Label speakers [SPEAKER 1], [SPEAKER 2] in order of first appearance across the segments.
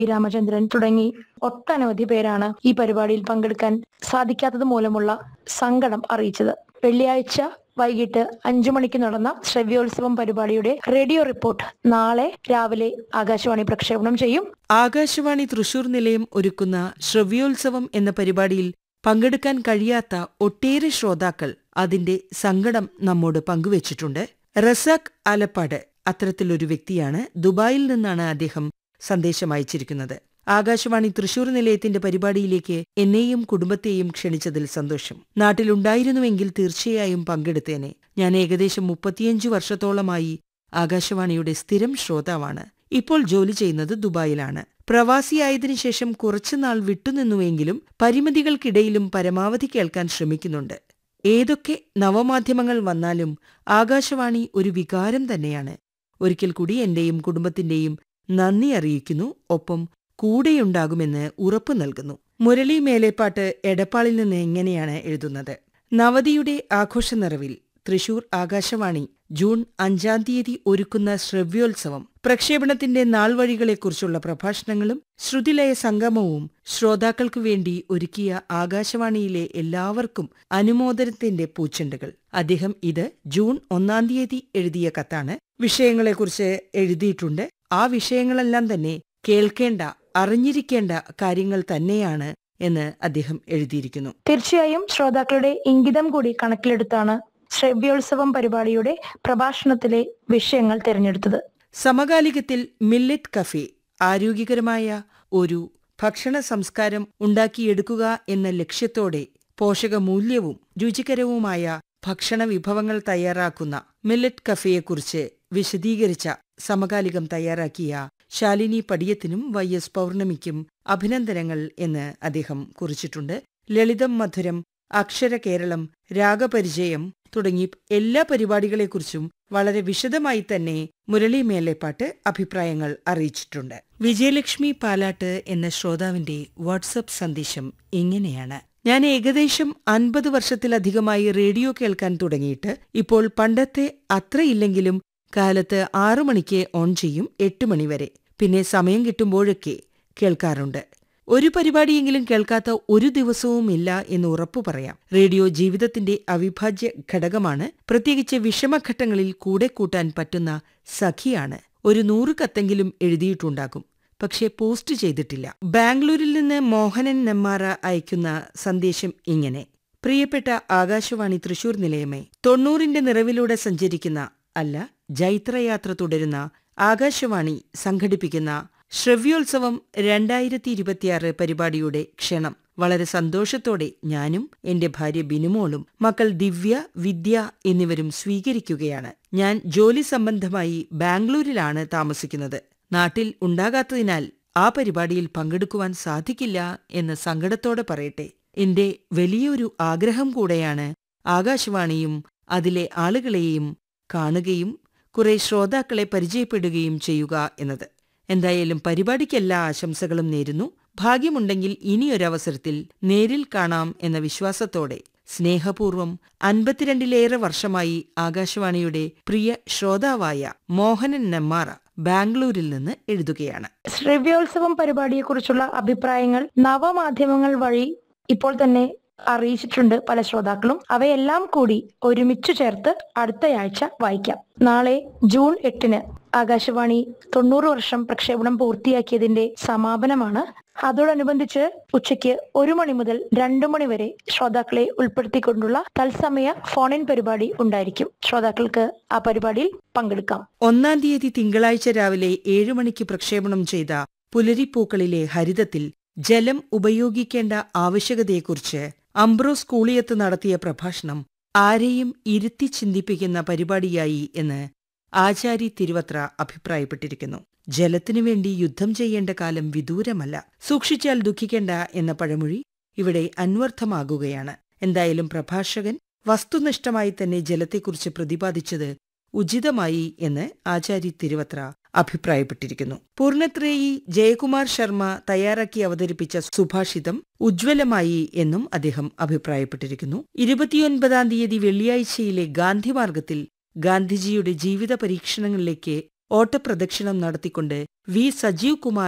[SPEAKER 1] രാമചന്ദ്രൻ തുടങ്ങി ഒട്ടനവധി പേരാണ് ഈ പരിപാടിയിൽ പങ്കെടുക്കാൻ സാധിക്കാത്തത് മൂലമുള്ള സങ്കടം അറിയിച്ചത് വെള്ളിയാഴ്ച വൈകിട്ട് അഞ്ചു മണിക്ക് നടന്ന ശ്രവ്യോത്സവം പരിപാടിയുടെ റേഡിയോ റിപ്പോർട്ട് നാളെ രാവിലെ ആകാശവാണി പ്രക്ഷേപണം ചെയ്യും
[SPEAKER 2] ആകാശവാണി തൃശൂർ നിലയം ഒരുക്കുന്ന ശ്രവ്യോത്സവം എന്ന പരിപാടിയിൽ പങ്കെടുക്കാൻ കഴിയാത്ത ഒട്ടേറെ ശ്രോതാക്കൾ അതിന്റെ സങ്കടം നമ്മോട് പങ്കുവച്ചിട്ടുണ്ട് റസാഖ് ആലപ്പാട് അത്തരത്തിലൊരു വ്യക്തിയാണ് ദുബായിൽ നിന്നാണ് അദ്ദേഹം സന്ദേശം അയച്ചിരിക്കുന്നത് ആകാശവാണി തൃശൂർ നിലയത്തിന്റെ പരിപാടിയിലേക്ക് എന്നെയും കുടുംബത്തെയും ക്ഷണിച്ചതിൽ സന്തോഷം നാട്ടിലുണ്ടായിരുന്നുവെങ്കിൽ തീർച്ചയായും പങ്കെടുത്തേനെ ഞാൻ ഏകദേശം മുപ്പത്തിയഞ്ചു വർഷത്തോളമായി ആകാശവാണിയുടെ സ്ഥിരം ശ്രോതാവാണ് ഇപ്പോൾ ജോലി ചെയ്യുന്നത് ദുബായിലാണ് പ്രവാസിയായതിനു ശേഷം കുറച്ചുനാൾ വിട്ടുനിന്നുവെങ്കിലും പരിമിതികൾക്കിടയിലും പരമാവധി കേൾക്കാൻ ശ്രമിക്കുന്നുണ്ട് ഏതൊക്കെ നവമാധ്യമങ്ങൾ വന്നാലും ആകാശവാണി ഒരു വികാരം തന്നെയാണ് ഒരിക്കൽ കൂടി എന്റെയും കുടുംബത്തിന്റെയും നന്ദി അറിയിക്കുന്നു ഒപ്പം കൂടെയുണ്ടാകുമെന്ന് ഉറപ്പു നൽകുന്നു മുരളി മേലേപ്പാട്ട് എടപ്പാളിൽ നിന്ന് എങ്ങനെയാണ് എഴുതുന്നത് നവതിയുടെ ആഘോഷനിറവിൽ തൃശൂർ ആകാശവാണി ജൂൺ അഞ്ചാം തീയതി ഒരുക്കുന്ന ശ്രവ്യോത്സവം പ്രക്ഷേപണത്തിന്റെ നാൾവഴികളെക്കുറിച്ചുള്ള പ്രഭാഷണങ്ങളും ശ്രുതിലയ സംഗമവും ശ്രോതാക്കൾക്കു വേണ്ടി ഒരുക്കിയ ആകാശവാണിയിലെ എല്ലാവർക്കും അനുമോദനത്തിന്റെ പൂച്ചെണ്ടുകൾ അദ്ദേഹം ഇത് ജൂൺ ഒന്നാം തീയതി എഴുതിയ കത്താണ് വിഷയങ്ങളെക്കുറിച്ച് എഴുതിയിട്ടുണ്ട് ആ വിഷയങ്ങളെല്ലാം തന്നെ കേൾക്കേണ്ട അറിഞ്ഞിരിക്കേണ്ട കാര്യങ്ങൾ തന്നെയാണ് എന്ന് അദ്ദേഹം എഴുതിയിരിക്കുന്നു
[SPEAKER 1] തീർച്ചയായും ശ്രോതാക്കളുടെ ഇംഗിതം കൂടി കണക്കിലെടുത്താണ് ശ്രവ്യോത്സവം പരിപാടിയുടെ പ്രഭാഷണത്തിലെ വിഷയങ്ങൾ തിരഞ്ഞെടുത്തത്
[SPEAKER 2] സമകാലികത്തിൽ മില്ലറ്റ് കഫേ ആരോഗ്യകരമായ ഒരു ഭക്ഷണ സംസ്കാരം ഉണ്ടാക്കിയെടുക്കുക എന്ന ലക്ഷ്യത്തോടെ പോഷകമൂല്യവും രുചികരവുമായ ഭക്ഷണ വിഭവങ്ങൾ തയ്യാറാക്കുന്ന മില്ലറ്റ് കഫേയെക്കുറിച്ച് വിശദീകരിച്ച സമകാലികം തയ്യാറാക്കിയ ശാലിനി പടിയത്തിനും വൈ എസ് പൗർണമിക്കും അഭിനന്ദനങ്ങൾ എന്ന് അദ്ദേഹം കുറിച്ചിട്ടുണ്ട് ലളിതം മധുരം അക്ഷര കേരളം രാഗപരിചയം തുടങ്ങി എല്ലാ പരിപാടികളെക്കുറിച്ചും വളരെ വിശദമായി തന്നെ മുരളി മേലേപ്പാട്ട് അഭിപ്രായങ്ങൾ അറിയിച്ചിട്ടുണ്ട് വിജയലക്ഷ്മി പാലാട്ട് എന്ന ശ്രോതാവിന്റെ വാട്സപ്പ് സന്ദേശം ഇങ്ങനെയാണ് ഞാൻ ഏകദേശം അൻപത് വർഷത്തിലധികമായി റേഡിയോ കേൾക്കാൻ തുടങ്ങിയിട്ട് ഇപ്പോൾ പണ്ടത്തെ അത്രയില്ലെങ്കിലും കാലത്ത് ആറു മണിക്ക് ഓൺ ചെയ്യും എട്ട് മണിവരെ പിന്നെ സമയം കിട്ടുമ്പോഴൊക്കെ കേൾക്കാറുണ്ട് ഒരു പരിപാടിയെങ്കിലും കേൾക്കാത്ത ഒരു ദിവസവും ഇല്ല എന്ന് ഉറപ്പു പറയാം റേഡിയോ ജീവിതത്തിന്റെ അവിഭാജ്യ ഘടകമാണ് പ്രത്യേകിച്ച് വിഷമഘട്ടങ്ങളിൽ കൂടെ കൂട്ടാൻ പറ്റുന്ന സഖിയാണ് ഒരു നൂറ് കത്തെങ്കിലും എഴുതിയിട്ടുണ്ടാകും പക്ഷേ പോസ്റ്റ് ചെയ്തിട്ടില്ല ബാംഗ്ലൂരിൽ നിന്ന് മോഹനൻ നെമ്മാറ അയക്കുന്ന സന്ദേശം ഇങ്ങനെ പ്രിയപ്പെട്ട ആകാശവാണി തൃശൂർ നിലയമേ തൊണ്ണൂറിന്റെ നിറവിലൂടെ സഞ്ചരിക്കുന്ന അല്ല ജൈത്രയാത്ര തുടരുന്ന ആകാശവാണി സംഘടിപ്പിക്കുന്ന ശ്രവ്യോത്സവം രണ്ടായിരത്തി ഇരുപത്തിയാറ് പരിപാടിയുടെ ക്ഷണം വളരെ സന്തോഷത്തോടെ ഞാനും എന്റെ ഭാര്യ ബിനുമോളും മക്കൾ ദിവ്യ വിദ്യ എന്നിവരും സ്വീകരിക്കുകയാണ് ഞാൻ ജോലി സംബന്ധമായി ബാംഗ്ലൂരിലാണ് താമസിക്കുന്നത് നാട്ടിൽ ഉണ്ടാകാത്തതിനാൽ ആ പരിപാടിയിൽ പങ്കെടുക്കുവാൻ സാധിക്കില്ല എന്ന് സങ്കടത്തോടെ പറയട്ടെ എന്റെ വലിയൊരു ആഗ്രഹം കൂടെയാണ് ആകാശവാണിയും അതിലെ ആളുകളെയും കാണുകയും കുറെ ശ്രോതാക്കളെ പരിചയപ്പെടുകയും ചെയ്യുക എന്നത് എന്തായാലും പരിപാടിക്കെല്ലാ ആശംസകളും നേരുന്നു ഭാഗ്യമുണ്ടെങ്കിൽ ഇനിയൊരവസരത്തിൽ നേരിൽ കാണാം എന്ന വിശ്വാസത്തോടെ സ്നേഹപൂർവം അൻപത്തിരണ്ടിലേറെ വർഷമായി ആകാശവാണിയുടെ പ്രിയ ശ്രോതാവായ മോഹനൻ നെമ്മാറ ബാംഗ്ലൂരിൽ നിന്ന് എഴുതുകയാണ്
[SPEAKER 1] ശ്രവ്യോത്സവം പരിപാടിയെക്കുറിച്ചുള്ള അഭിപ്രായങ്ങൾ നവമാധ്യമങ്ങൾ വഴി ഇപ്പോൾ തന്നെ അറിയിച്ചിട്ടുണ്ട് പല ശ്രോതാക്കളും അവയെല്ലാം കൂടി ഒരുമിച്ചു ചേർത്ത് അടുത്തയാഴ്ച വായിക്കാം നാളെ ജൂൺ എട്ടിന് ആകാശവാണി തൊണ്ണൂറ് വർഷം പ്രക്ഷേപണം പൂർത്തിയാക്കിയതിന്റെ സമാപനമാണ് അതോടനുബന്ധിച്ച് ഉച്ചയ്ക്ക് ഒരു മണി മുതൽ രണ്ടു മണി വരെ ശ്രോതാക്കളെ ഉൾപ്പെടുത്തിക്കൊണ്ടുള്ള തത്സമയ ഫോൺ ഇൻ പരിപാടി ഉണ്ടായിരിക്കും ശ്രോതാക്കൾക്ക് ആ പരിപാടിയിൽ പങ്കെടുക്കാം
[SPEAKER 2] ഒന്നാം തീയതി തിങ്കളാഴ്ച രാവിലെ ഏഴു മണിക്ക് പ്രക്ഷേപണം ചെയ്ത പുലരിപ്പൂക്കളിലെ ഹരിതത്തിൽ ജലം ഉപയോഗിക്കേണ്ട ആവശ്യകതയെക്കുറിച്ച് അംബ്രോസ് കൂളിയത്ത് നടത്തിയ പ്രഭാഷണം ആരെയും ഇരുത്തി ചിന്തിപ്പിക്കുന്ന പരിപാടിയായി എന്ന് ആചാരി തിരുവത്ര അഭിപ്രായപ്പെട്ടിരിക്കുന്നു ജലത്തിനു വേണ്ടി യുദ്ധം ചെയ്യേണ്ട കാലം വിദൂരമല്ല സൂക്ഷിച്ചാൽ ദുഃഖിക്കേണ്ട എന്ന പഴമൊഴി ഇവിടെ അന്വർത്ഥമാകുകയാണ് എന്തായാലും പ്രഭാഷകൻ വസ്തുനിഷ്ഠമായി തന്നെ ജലത്തെക്കുറിച്ച് പ്രതിപാദിച്ചത് ഉചിതമായി എന്ന് ആചാരി തിരുവത്ര അഭിപ്രായപ്പെട്ടിരിക്കുന്നു പൂർണത്രേയി ജയകുമാർ ശർമ്മ തയ്യാറാക്കി അവതരിപ്പിച്ച സുഭാഷിതം ഉജ്ജ്വലമായി എന്നും അദ്ദേഹം അഭിപ്രായപ്പെട്ടിരിക്കുന്നു ഇരുപത്തിയൊൻപതാം തീയതി വെള്ളിയാഴ്ചയിലെ ഗാന്ധിമാർഗത്തിൽ ഗാന്ധിജിയുടെ ജീവിത പരീക്ഷണങ്ങളിലേക്ക് ഓട്ടപ്രദക്ഷിണം നടത്തിക്കൊണ്ട് വി സജീവ് കുമാർ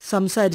[SPEAKER 2] സംസാരിച്ചു